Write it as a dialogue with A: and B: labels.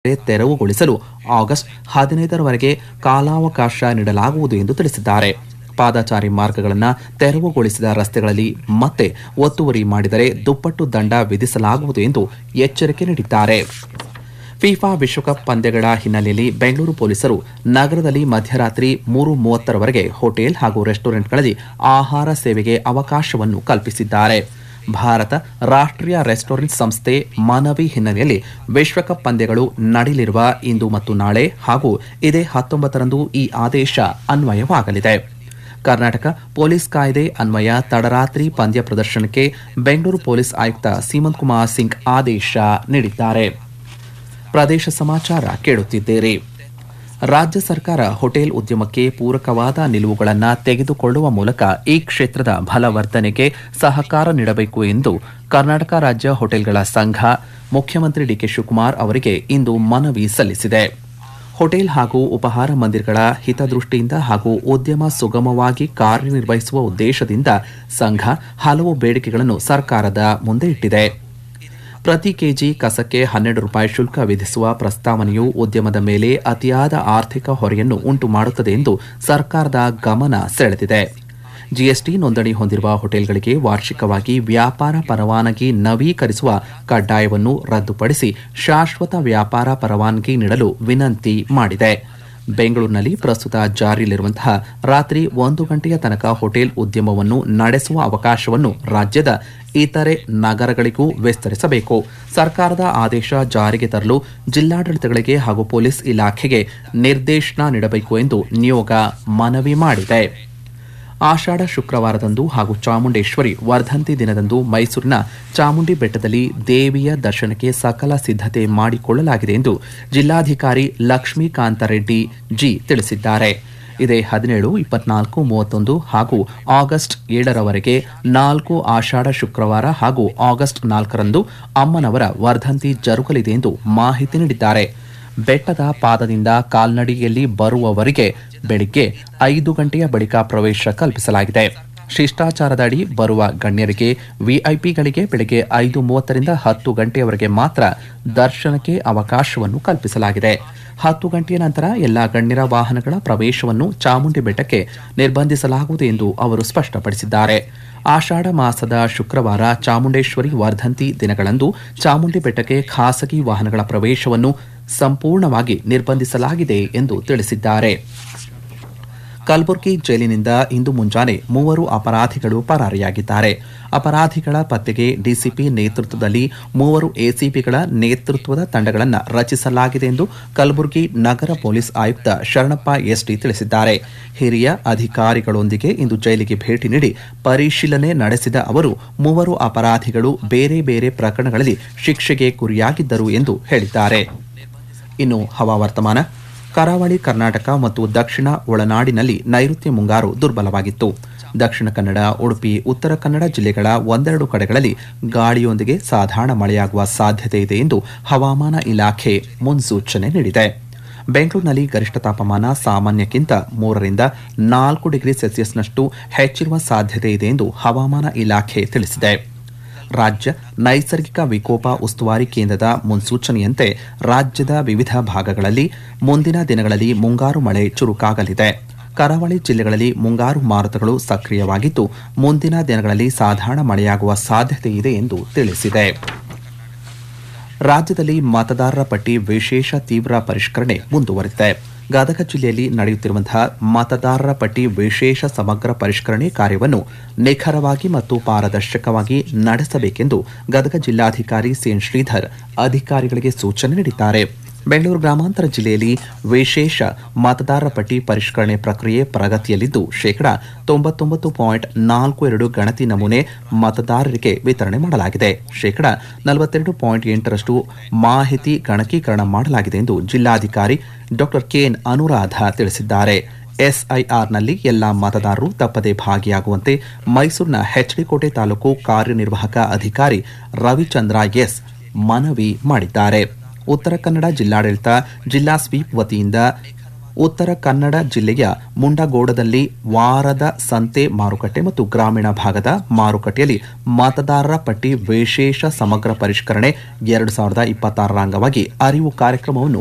A: ತೆರವುಗೊಳಿಸಲು ಆಗಸ್ಟ್ ಹದಿನೈದರವರೆಗೆ ಕಾಲಾವಕಾಶ ನೀಡಲಾಗುವುದು ಎಂದು ತಿಳಿಸಿದ್ದಾರೆ ಪಾದಚಾರಿ ಮಾರ್ಗಗಳನ್ನು ತೆರವುಗೊಳಿಸಿದ ರಸ್ತೆಗಳಲ್ಲಿ ಮತ್ತೆ ಒತ್ತುವರಿ ಮಾಡಿದರೆ ದುಪ್ಪಟ್ಟು ದಂಡ ವಿಧಿಸಲಾಗುವುದು ಎಂದು ಎಚ್ಚರಿಕೆ ನೀಡಿದ್ದಾರೆ ಫಿಫಾ ವಿಶ್ವಕಪ್ ಪಂದ್ಯಗಳ ಹಿನ್ನೆಲೆಯಲ್ಲಿ ಬೆಂಗಳೂರು ಪೊಲೀಸರು ನಗರದಲ್ಲಿ ಮಧ್ಯರಾತ್ರಿ ಮೂರು ಮೂವತ್ತರವರೆಗೆ ಹೋಟೆಲ್ ಹಾಗೂ ರೆಸ್ಟೋರೆಂಟ್ಗಳಲ್ಲಿ ಆಹಾರ ಸೇವೆಗೆ ಅವಕಾಶವನ್ನು ಕಲ್ಪಿಸಿದ್ದಾರೆ ಭಾರತ ರಾಷ್ಟ್ರೀಯ ರೆಸ್ಟೋರೆಂಟ್ ಸಂಸ್ಥೆ ಮನವಿ ಹಿನ್ನೆಲೆಯಲ್ಲಿ ವಿಶ್ವಕಪ್ ಪಂದ್ಯಗಳು ನಡೆಯಲಿರುವ ಇಂದು ಮತ್ತು ನಾಳೆ ಹಾಗೂ ಇದೇ ಹತ್ತೊಂಬತ್ತರಂದು ಈ ಆದೇಶ ಅನ್ವಯವಾಗಲಿದೆ ಕರ್ನಾಟಕ ಪೊಲೀಸ್ ಕಾಯ್ದೆ ಅನ್ವಯ ತಡರಾತ್ರಿ ಪಂದ್ಯ ಪ್ರದರ್ಶನಕ್ಕೆ ಬೆಂಗಳೂರು ಪೊಲೀಸ್ ಆಯುಕ್ತ ಸೀಮಂತ್ ಕುಮಾರ್ ಸಿಂಗ್ ಆದೇಶ ನೀಡಿದ್ದಾರೆ ಪ್ರದೇಶ ಸಮಾಚಾರ ಕೇಳುತ್ತಿದ್ದೀರಿ ರಾಜ್ಯ ಸರ್ಕಾರ ಹೋಟೆಲ್ ಉದ್ಯಮಕ್ಕೆ ಪೂರಕವಾದ ನಿಲುವುಗಳನ್ನು ತೆಗೆದುಕೊಳ್ಳುವ ಮೂಲಕ ಈ ಕ್ಷೇತ್ರದ ಬಲವರ್ಧನೆಗೆ ಸಹಕಾರ ನೀಡಬೇಕು ಎಂದು ಕರ್ನಾಟಕ ರಾಜ್ಯ ಹೋಟೆಲ್ಗಳ ಸಂಘ ಮುಖ್ಯಮಂತ್ರಿ ಡಿಕೆ ಶಿವಕುಮಾರ್ ಅವರಿಗೆ ಇಂದು ಮನವಿ ಸಲ್ಲಿಸಿದೆ ಹೋಟೆಲ್ ಹಾಗೂ ಉಪಹಾರ ಮಂದಿರಗಳ ಹಿತದೃಷ್ಟಿಯಿಂದ ಹಾಗೂ ಉದ್ಯಮ ಸುಗಮವಾಗಿ ಕಾರ್ಯನಿರ್ವಹಿಸುವ ಉದ್ದೇಶದಿಂದ ಸಂಘ ಹಲವು ಬೇಡಿಕೆಗಳನ್ನು ಸರ್ಕಾರದ ಮುಂದೆ ಇಟ್ಟಿದೆ ಪ್ರತಿ ಕೆಜಿ ಕಸಕ್ಕೆ ಹನ್ನೆರಡು ರೂಪಾಯಿ ಶುಲ್ಕ ವಿಧಿಸುವ ಪ್ರಸ್ತಾವನೆಯು ಉದ್ಯಮದ ಮೇಲೆ ಅತಿಯಾದ ಆರ್ಥಿಕ ಹೊರೆಯನ್ನು ಉಂಟು ಮಾಡುತ್ತದೆ ಎಂದು ಸರ್ಕಾರದ ಗಮನ ಸೆಳೆದಿದೆ ಜಿಎಸ್ಟಿ ನೋಂದಣಿ ಹೊಂದಿರುವ ಹೋಟೆಲ್ಗಳಿಗೆ ವಾರ್ಷಿಕವಾಗಿ ವ್ಯಾಪಾರ ಪರವಾನಗಿ ನವೀಕರಿಸುವ ಕಡ್ಡಾಯವನ್ನು ರದ್ದುಪಡಿಸಿ ಶಾಶ್ವತ ವ್ಯಾಪಾರ ಪರವಾನಗಿ ನೀಡಲು ವಿನಂತಿ ಮಾಡಿದೆ ಬೆಂಗಳೂರಿನಲ್ಲಿ ಪ್ರಸ್ತುತ ಜಾರಿಯಲ್ಲಿರುವಂತಹ ರಾತ್ರಿ ಒಂದು ಗಂಟೆಯ ತನಕ ಹೋಟೆಲ್ ಉದ್ಯಮವನ್ನು ನಡೆಸುವ ಅವಕಾಶವನ್ನು ರಾಜ್ಯದ ಇತರೆ ನಗರಗಳಿಗೂ ವಿಸ್ತರಿಸಬೇಕು ಸರ್ಕಾರದ ಆದೇಶ ಜಾರಿಗೆ ತರಲು ಜಿಲ್ಲಾಡಳಿತಗಳಿಗೆ ಹಾಗೂ ಪೊಲೀಸ್ ಇಲಾಖೆಗೆ ನಿರ್ದೇಶನ ನೀಡಬೇಕು ಎಂದು ನಿಯೋಗ ಮನವಿ ಮಾಡಿದೆ ಆಷಾಢ ಶುಕ್ರವಾರದಂದು ಹಾಗೂ ಚಾಮುಂಡೇಶ್ವರಿ ವರ್ಧಂತಿ ದಿನದಂದು ಮೈಸೂರಿನ ಚಾಮುಂಡಿ ಬೆಟ್ಟದಲ್ಲಿ ದೇವಿಯ ದರ್ಶನಕ್ಕೆ ಸಕಲ ಸಿದ್ಧತೆ ಮಾಡಿಕೊಳ್ಳಲಾಗಿದೆ ಎಂದು ಜಿಲ್ಲಾಧಿಕಾರಿ ಲಕ್ಷ್ಮೀಕಾಂತ ರೆಡ್ಡಿ ಜಿ ತಿಳಿಸಿದ್ದಾರೆ ಇದೇ ಹದಿನೇಳು ಇಪ್ಪತ್ನಾಲ್ಕು ಮೂವತ್ತೊಂದು ಹಾಗೂ ಆಗಸ್ಟ್ ಏಳರವರೆಗೆ ನಾಲ್ಕು ಆಷಾಢ ಶುಕ್ರವಾರ ಹಾಗೂ ಆಗಸ್ಟ್ ನಾಲ್ಕರಂದು ಅಮ್ಮನವರ ವರ್ಧಂತಿ ಜರುಗಲಿದೆ ಎಂದು ಮಾಹಿತಿ ನೀಡಿದ್ದಾರೆ ಬೆಟ್ಟದ ಪಾದದಿಂದ ಕಾಲ್ನಡಿಗೆಯಲ್ಲಿ ಬರುವವರಿಗೆ ಬೆಳಿಗ್ಗೆ ಐದು ಗಂಟೆಯ ಬಳಿಕ ಪ್ರವೇಶ ಕಲ್ಪಿಸಲಾಗಿದೆ ಶಿಷ್ಟಾಚಾರದ ಅಡಿ ಬರುವ ಗಣ್ಯರಿಗೆ ವಿಐಪಿಗಳಿಗೆ ಬೆಳಗ್ಗೆ ಐದು ಮೂವತ್ತರಿಂದ ಹತ್ತು ಗಂಟೆಯವರೆಗೆ ಮಾತ್ರ ದರ್ಶನಕ್ಕೆ ಅವಕಾಶವನ್ನು ಕಲ್ಪಿಸಲಾಗಿದೆ ಹತ್ತು ಗಂಟೆಯ ನಂತರ ಎಲ್ಲಾ ಗಣ್ಯರ ವಾಹನಗಳ ಪ್ರವೇಶವನ್ನು ಚಾಮುಂಡಿ ಬೆಟ್ಟಕ್ಕೆ ನಿರ್ಬಂಧಿಸಲಾಗುವುದು ಎಂದು ಅವರು ಸ್ಪಷ್ಟಪಡಿಸಿದ್ದಾರೆ ಆಷಾಢ ಮಾಸದ ಶುಕ್ರವಾರ ಚಾಮುಂಡೇಶ್ವರಿ ವರ್ಧಂತಿ ದಿನಗಳಂದು ಚಾಮುಂಡಿ ಬೆಟ್ಟಕ್ಕೆ ಖಾಸಗಿ ವಾಹನಗಳ ಪ್ರವೇಶವನ್ನು ಸಂಪೂರ್ಣವಾಗಿ ನಿರ್ಬಂಧಿಸಲಾಗಿದೆ ಎಂದು ತಿಳಿಸಿದ್ದಾರೆ ಕಲಬುರಗಿ ಜೈಲಿನಿಂದ ಇಂದು ಮುಂಜಾನೆ ಮೂವರು ಅಪರಾಧಿಗಳು ಪರಾರಿಯಾಗಿದ್ದಾರೆ ಅಪರಾಧಿಗಳ ಪತ್ತೆಗೆ ಡಿಸಿಪಿ ನೇತೃತ್ವದಲ್ಲಿ ಮೂವರು ಎಸಿಪಿಗಳ ನೇತೃತ್ವದ ತಂಡಗಳನ್ನು ರಚಿಸಲಾಗಿದೆ ಎಂದು ಕಲಬುರಗಿ ನಗರ ಪೊಲೀಸ್ ಆಯುಕ್ತ ಶರಣಪ್ಪ ಎಸ್ಟಿ ತಿಳಿಸಿದ್ದಾರೆ ಹಿರಿಯ ಅಧಿಕಾರಿಗಳೊಂದಿಗೆ ಇಂದು ಜೈಲಿಗೆ ಭೇಟಿ ನೀಡಿ ಪರಿಶೀಲನೆ ನಡೆಸಿದ ಅವರು ಮೂವರು ಅಪರಾಧಿಗಳು ಬೇರೆ ಬೇರೆ ಪ್ರಕರಣಗಳಲ್ಲಿ ಶಿಕ್ಷೆಗೆ ಗುರಿಯಾಗಿದ್ದರು ಎಂದು ಹೇಳಿದ್ದಾರೆ ಇನ್ನು ಹವಾವರ್ತಮಾನ ಕರಾವಳಿ ಕರ್ನಾಟಕ ಮತ್ತು ದಕ್ಷಿಣ ಒಳನಾಡಿನಲ್ಲಿ ನೈಋತ್ಯ ಮುಂಗಾರು ದುರ್ಬಲವಾಗಿತ್ತು ದಕ್ಷಿಣ ಕನ್ನಡ ಉಡುಪಿ ಉತ್ತರ ಕನ್ನಡ ಜಿಲ್ಲೆಗಳ ಒಂದೆರಡು ಕಡೆಗಳಲ್ಲಿ ಗಾಳಿಯೊಂದಿಗೆ ಸಾಧಾರಣ ಮಳೆಯಾಗುವ ಸಾಧ್ಯತೆ ಇದೆ ಎಂದು ಹವಾಮಾನ ಇಲಾಖೆ ಮುನ್ಸೂಚನೆ ನೀಡಿದೆ ಬೆಂಗಳೂರಿನಲ್ಲಿ ಗರಿಷ್ಠ ತಾಪಮಾನ ಸಾಮಾನ್ಯಕ್ಕಿಂತ ಮೂರರಿಂದ ನಾಲ್ಕು ಡಿಗ್ರಿ ಸೆಲ್ಸಿಯಸ್ನಷ್ಟು ಹೆಚ್ಚಿರುವ ಸಾಧ್ಯತೆ ಇದೆ ಎಂದು ಹವಾಮಾನ ಇಲಾಖೆ ತಿಳಿಸಿದೆ ರಾಜ್ಯ ನೈಸರ್ಗಿಕ ವಿಕೋಪ ಉಸ್ತುವಾರಿ ಕೇಂದ್ರದ ಮುನ್ಸೂಚನೆಯಂತೆ ರಾಜ್ಯದ ವಿವಿಧ ಭಾಗಗಳಲ್ಲಿ ಮುಂದಿನ ದಿನಗಳಲ್ಲಿ ಮುಂಗಾರು ಮಳೆ ಚುರುಕಾಗಲಿದೆ ಕರಾವಳಿ ಜಿಲ್ಲೆಗಳಲ್ಲಿ ಮುಂಗಾರು ಮಾರುತಗಳು ಸಕ್ರಿಯವಾಗಿದ್ದು ಮುಂದಿನ ದಿನಗಳಲ್ಲಿ ಸಾಧಾರಣ ಮಳೆಯಾಗುವ ಸಾಧ್ಯತೆ ಇದೆ ಎಂದು ತಿಳಿಸಿದೆ ರಾಜ್ಯದಲ್ಲಿ ಮತದಾರರ ಪಟ್ಟಿ ವಿಶೇಷ ತೀವ್ರ ಪರಿಷ್ಕರಣೆ ಮುಂದುವರಿದಿದೆ ಗದಗ ಜಿಲ್ಲೆಯಲ್ಲಿ ನಡೆಯುತ್ತಿರುವಂತಹ ಮತದಾರರ ಪಟ್ಟಿ ವಿಶೇಷ ಸಮಗ್ರ ಪರಿಷ್ಕರಣೆ ಕಾರ್ಯವನ್ನು ನಿಖರವಾಗಿ ಮತ್ತು ಪಾರದರ್ಶಕವಾಗಿ ನಡೆಸಬೇಕೆಂದು ಗದಗ ಜಿಲ್ಲಾಧಿಕಾರಿ ಸಿಎನ್ ಶ್ರೀಧರ್ ಅಧಿಕಾರಿಗಳಿಗೆ ಸೂಚನೆ ನೀಡಿದ್ದಾರೆ ಬೆಂಗಳೂರು ಗ್ರಾಮಾಂತರ ಜಿಲ್ಲೆಯಲ್ಲಿ ವಿಶೇಷ ಮತದಾರರ ಪಟ್ಟಿ ಪರಿಷ್ಕರಣೆ ಪ್ರಕ್ರಿಯೆ ಪ್ರಗತಿಯಲ್ಲಿದ್ದು ಶೇಕಡಾ ತೊಂಬತ್ತೊಂಬತ್ತು ಪಾಯಿಂಟ್ ನಾಲ್ಕು ಎರಡು ಗಣತಿ ನಮೂನೆ ಮತದಾರರಿಗೆ ವಿತರಣೆ ಮಾಡಲಾಗಿದೆ ಶೇಕಡಾ ನಲವತ್ತೆರಡು ಪಾಯಿಂಟ್ ಎಂಟರಷ್ಟು ಮಾಹಿತಿ ಗಣಕೀಕರಣ ಮಾಡಲಾಗಿದೆ ಎಂದು ಜಿಲ್ಲಾಧಿಕಾರಿ ಡಾಕ್ಟರ್ ಕೆಎನ್ ಅನುರಾಧ ತಿಳಿಸಿದ್ದಾರೆ ಎಸ್ಐಆರ್ನಲ್ಲಿ ಎಲ್ಲ ಮತದಾರರು ತಪ್ಪದೆ ಭಾಗಿಯಾಗುವಂತೆ ಮೈಸೂರಿನ ಹೆಚ್ಡಿಕೋಟೆ ತಾಲೂಕು ಕಾರ್ಯನಿರ್ವಾಹಕ ಅಧಿಕಾರಿ ರವಿಚಂದ್ರ ಎಸ್ ಮನವಿ ಮಾಡಿದ್ದಾರೆ ಉತ್ತರ ಕನ್ನಡ ಜಿಲ್ಲಾಡಳಿತ ಜಿಲ್ಲಾ ಸ್ವೀಪ್ ವತಿಯಿಂದ ಉತ್ತರ ಕನ್ನಡ ಜಿಲ್ಲೆಯ ಮುಂಡಗೋಡದಲ್ಲಿ ವಾರದ ಸಂತೆ ಮಾರುಕಟ್ಟೆ ಮತ್ತು ಗ್ರಾಮೀಣ ಭಾಗದ ಮಾರುಕಟ್ಟೆಯಲ್ಲಿ ಮತದಾರರ ಪಟ್ಟಿ ವಿಶೇಷ ಸಮಗ್ರ ಪರಿಷ್ಕರಣೆ ಎರಡು ಸಾವಿರದ ಇಪ್ಪತ್ತಾರರ ಅಂಗವಾಗಿ ಅರಿವು ಕಾರ್ಯಕ್ರಮವನ್ನು